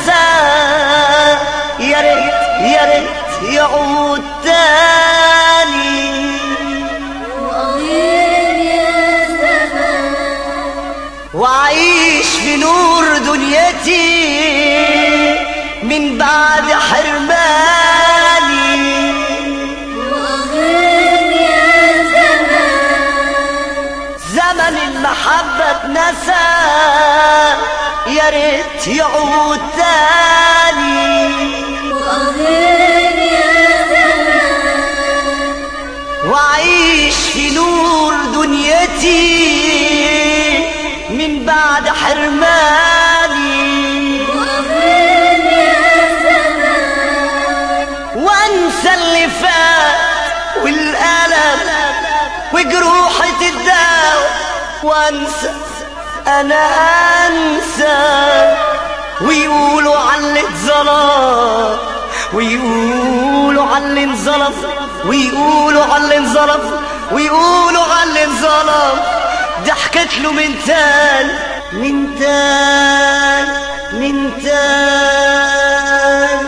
نسى يا ريت يا ريت يعود تاني وأغير يا زمان وعيش في نور دنيتي من بعد حرماني وأغير يا زمان زمن المحبة اتنسى يا ريت يعود تاني وأغير يا زمان وعيش في نور دنيتي من بعد حرماني وأغير يا زمان وانسى اللي فات والألم وجروحي تداوى وانسى انا انسى ويقولوا على اللي اتظلم ويقولوا على اللي انظلم ويقولوا على اللي انظلم ويقولوا على اللي انظلم ضحكت له من تاني من تاني من تاني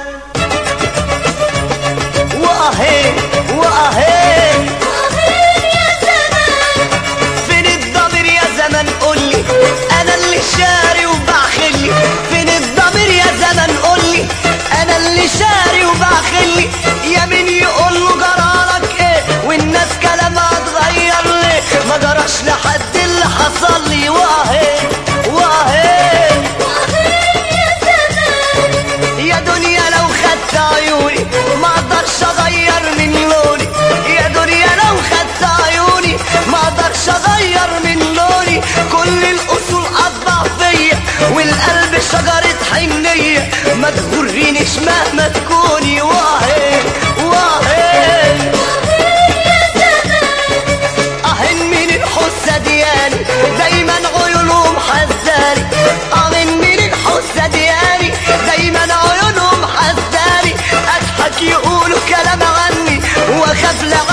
واهي واهي وأغير يا زمان فين الضمير يا زمن قولي انا اللي شاري وبعخلي فين الضمير يا زمن قولي انا اللي شاري وبعخلي يا مين يقول له جرالك ايه والناس كلامها اتغير ليه ما جراش لحد اللي حصل لي واهي واهي وأغير يا زمان يا دنيا لو خدت عيوني ما اقدرش اغير من لوني يا دنيا لو خدت عيوني ما اقدرش اغير من لوني كل الاصول اطبع فيا والقلب شجرة حنية ما تغرنيش مهما تكوني واهي واهي وأغير يا زمان اهن من الحسة دياني دايما عيونهم حزاني اهن من الحسة دياني دايما عيونهم حزاني اضحك يقولوا كلام عني واخاف لا